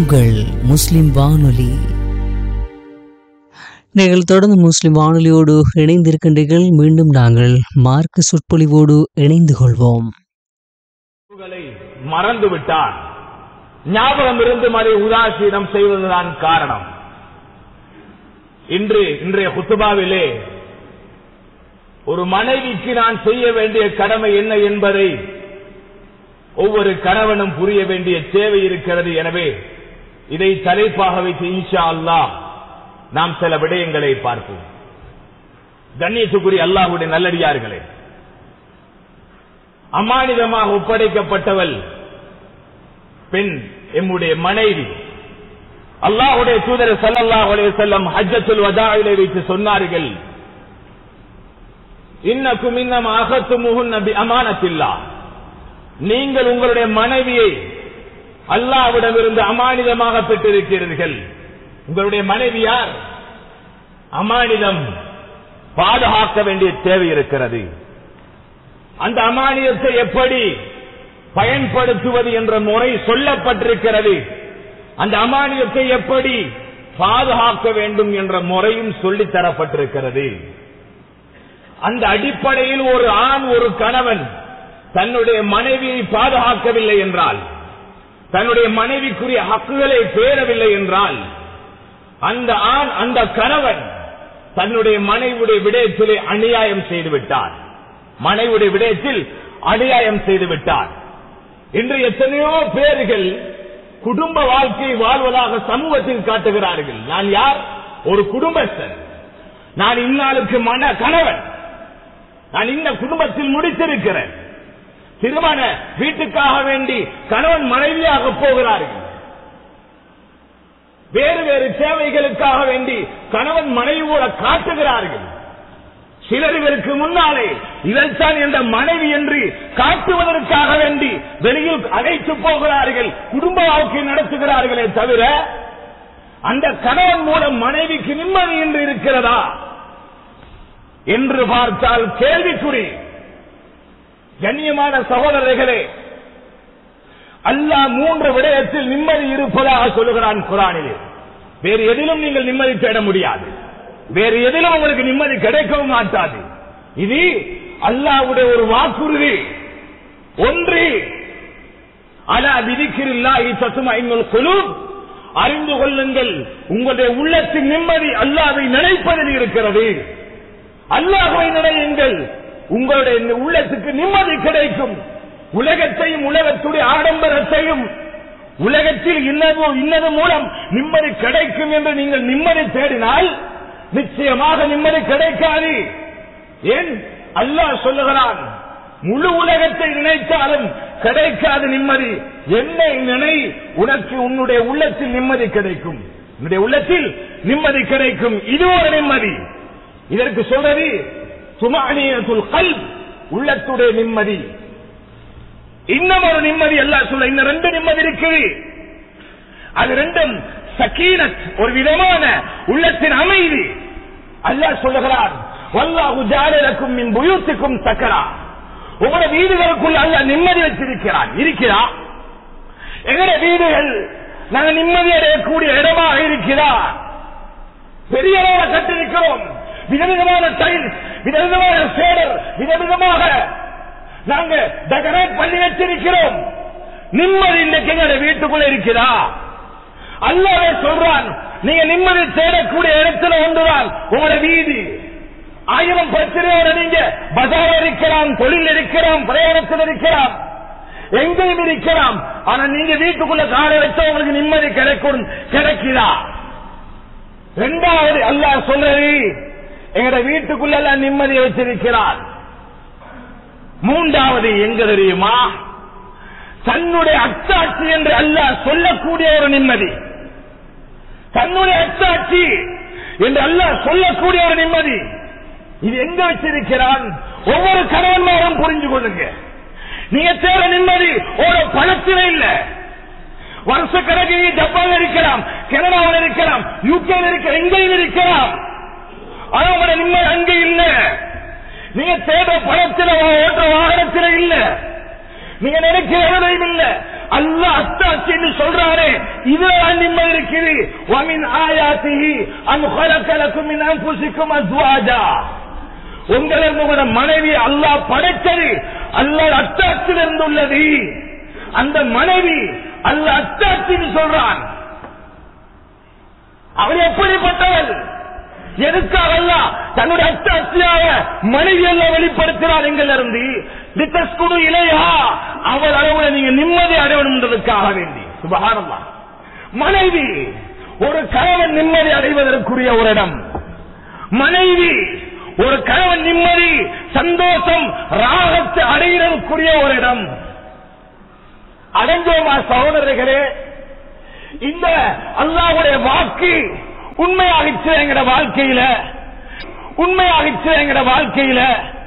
உங்கள் முஸ்லிம் வானொலி நீங்கள் தொடர்ந்து முஸ்லிம் வானொலியோடு இணைந்திருக்கின்றீர்கள் மீண்டும் நாங்கள் மார்க்க சொற்பொழிவோடு இணைந்து கொள்வோம் உங்களை மறந்து விட்டான் ஞாபகம் இருந்தும் அதை உதாசீனம் செய்வதுதான் காரணம் இன்று இன்றைய குத்துபாவிலே ஒரு மனைவிக்கு நான் செய்ய வேண்டிய கடமை என்ன என்பதை ஒவ்வொரு கணவனும் புரிய வேண்டிய தேவை இருக்கிறது எனவே இதை தலைப்பாக வைத்து இன்ஷா அல்லாஹ் நாம் சில விடயங்களை பார்ப்போம் கண்ணியத்துக்குரிய அல்லாஹுடைய நல்லடியார்களே அமானிதமாக ஒப்படைக்கப்பட்டவள் பெண் எம்முடைய மனைவி அல்லாஹுடைய தூதர் ஸல்லல்லாஹு அலைஹி வஸல்லம் ஹஜ்ஜத்துல் வதாயிலே வைத்து சொன்னார்கள் இன்னக்கும் இன்னம் அகத்துமுஹுன்ன பி அமானத்தில்லா நீங்கள் உங்களுடைய மனைவியை அல்லாஹ்விடமிருந்து அமானிதமாக பெற்றிருக்கிறீர்கள் உங்களுடைய மனைவி யார் அமானிதம் பாதுகாக்க வேண்டிய தேவை இருக்கிறது அந்த அமானியத்தை எப்படி பயன்படுத்துவது என்ற முறை சொல்லப்பட்டிருக்கிறது அந்த அமானியத்தை எப்படி பாதுகாக்க வேண்டும் என்ற முறையும் சொல்லித் தரப்பட்டிருக்கிறது அந்த அடிப்படையில் ஒரு ஆண் ஒரு கணவன் தன்னுடைய மனைவியை பாதுகாக்கவில்லை என்றால் தன்னுடைய மனைவிக்குரிய ஹக்குகளை பேரவில்லை என்றால் அந்த ஆண் அந்த கணவன் தன்னுடைய மனைவியுடைய விடயத்திலே அநியாயம் செய்து விட்டார் மனைவியுடைய விடயத்தில் அநியாயம் செய்து விட்டார் இன்று எத்தனையோ பேர்கள் குடும்ப வாழ்க்கையை வாழ்வதாக சமூகத்தில் காட்டுகிறார்கள் நான் யார் ஒரு குடும்பஸ்தன் நான் இன்னாளுக்கு மன கணவன் நான் இந்த குடும்பத்தில் முடித்திருக்கிறேன் திருமண வீட்டுக்காக வேண்டி கணவன் மனைவியாக போகிறார்கள் வேறு வேறு சேவைகளுக்காக வேண்டி கணவன் மனைவியோட காட்டுகிறார்கள் சிலர் இதற்கு முன்னாலே இவள்தான் என்ற மனைவி என்று காட்டுவதற்காக வேண்டி வெளியில் அழைத்து போகிறார்கள் குடும்ப வாழ்க்கை நடத்துகிறார்களே தவிர அந்த கணவன் மூலம் மனைவிக்கு நிம்மதி என்று இருக்கிறதா என்று பார்த்தால் கேள்விக்குறி கண்ணியமான சகோதரர்களே அல்லாஹ் மூன்று விடயத்தில் நிம்மதி இருப்பதாக சொல்லுகிறான் குரானிலே வேறு எதிலும் நீங்கள் நிம்மதி தேட முடியாது வேறு எதிலும் உங்களுக்கு நிம்மதி கிடைக்கவும் மாட்டாது இது அல்லாவுடைய ஒரு வாக்குறுதி ஒன்று அலா விதிக்கிறில்லாஹி தசுமைங்கள் குழு அறிந்து கொள்ளுங்கள் உங்களுடைய உள்ளத்தின் நிம்மதி அல்லாவை நினைப்பதில் இருக்கிறது அல்லாஹை நினையுங்கள் உங்களுடைய உள்ளத்துக்கு நிம்மதி கிடைக்கும் உலகத்தையும் உலகத்துடைய ஆடம்பரத்தையும் உலகத்தில் இன்னது இன்னது மூலம் நிம்மதி கிடைக்கும் என்று நீங்கள் நிம்மதி தேடினால் நிச்சயமாக நிம்மதி கிடைக்காது ஏன் அல்லாஹ் சொல்லுகிறான் முழு உலகத்தை நினைத்தாலும் கிடைக்காத நிம்மதி என்னை நினை உனக்கு உன்னுடைய உள்ளத்தில் நிம்மதி கிடைக்கும் உன்னுடைய உள்ளத்தில் நிம்மதி கிடைக்கும் இது ஒரு நிம்மதி இதற்கு சொல்றது சுமானியத்துல் கல் உள்ளத்துடைய நிம்மதி இன்னும் ஒரு நிம்மதி எல்லாம் சொல்ல இன்னும் ரெண்டு நிம்மதி இருக்கு அது ரெண்டும் சக்கீனத் ஒரு விதமான உள்ளத்தின் அமைதி அல்லாஹ் சொல்லுகிறார் வல்லாஹு ஜாலலக்கும் மின் புயூத்துக்கும் சக்கரா உங்களோட வீடுகளுக்குள்ள அல்லாஹ் நிம்மதி வச்சிருக்கிறான் இருக்கிறா எங்கட வீடுகள் நாங்கள் நிம்மதி அடையக்கூடிய இடமாக இருக்கிறா பெரிய அளவில் கட்டிருக்கிறோம் விதவிதமான டைல்ஸ் விதவிதமான சேடர் விதவிதமாக நாங்க டெக்கரேட் பண்ணி வச்சிருக்கிறோம் நிம்மதி இன்னைக்கு எங்க வீட்டுக்குள்ள இருக்கிறா அல்லாவே சொல்றான் நீங்க நிம்மதி தேடக்கூடிய இடத்துல ஒன்றுதான் உங்களோட வீதி ஆயிரம் பிரச்சனையோட நீங்க பஜார் இருக்கலாம் தொழில் இருக்கலாம் பிரயாணத்தில் இருக்கலாம் எங்கேயும் இருக்கலாம் ஆனா நீங்க வீட்டுக்குள்ள காலை வச்சா உங்களுக்கு நிம்மதி கிடைக்கும் கிடைக்குதா ரெண்டாவது அல்லாஹ் சொல்றது எங்கட வீட்டுக்குள்ள எல்லாம் நிம்மதியை வச்சிருக்கிறார் மூன்றாவது எங்க தெரியுமா தன்னுடைய அத்தாட்சி என்று அல்லாஹ் சொல்லக்கூடிய ஒரு நிம்மதி தன்னுடைய அத்தாட்சி என்று அல்லாஹ் சொல்லக்கூடிய ஒரு நிம்மதி இது எங்க வச்சிருக்கிறான் ஒவ்வொரு கணவன்மாரும் புரிஞ்சு கொள்ளுங்க நீங்க தேட நிம்மதி ஒரு பணத்தில இல்ல வருஷ கணக்கு ஜப்பான் இருக்கலாம் கனடாவில் இருக்கலாம் யூகேல இருக்க எங்கேயும் இருக்கலாம் ஆனா உங்களோட நிம்மதி அங்க இல்ல நீங்க தேட பணத்தில் ஓட்டுற வாகனத்தில் இல்ல நீங்க நினைக்கிற எதுலையும் இல்ல அல்லாஹ் அத்தாட்சின்னு சொல்றாரே இதுல நிம்மதி இருக்குது வமின் ஆயாத்திஹி அன் خلقلكم من انفسكم ازواجا உங்களை உங்களோட மனைவி அல்லாஹ் படைத்தது அல்லாஹ் அத்தாட்சியில் இருந்துள்ளது அந்த மனைவி அல்லாஹ் அத்தாட்சின்னு சொல்றான் அவர் எப்படிப்பட்டவர் எதுக்காக அல்லாஹ் தன்னுடைய அத்தாட்சியாக மனைவி எல்லாம் வெளிப்படுத்தினார் எங்கள் இருந்து லித்தஸ்குடு இலையா அவர் அளவுல நீங்க நிம்மதி அடையணுன்றதுக்காக வேண்டி சுபகாரமா மனைவி ஒரு கணவன் நிம்மதி அடைவதற்குரிய ஒரு இடம் மனைவி ஒரு கணவன் நிம்மதி சந்தோஷம் ராகத்தை அடைகிறதுக்குரிய ஒரு இடம் அடைஞ்சோமா சகோதரர்களே இந்த அல்லாஹ்வுடைய வாக்கு உண்மையாகிச்சு எங்கட வாழ்க்கையில உண்மையாகிச்சு எங்கட வாழ்க்கையில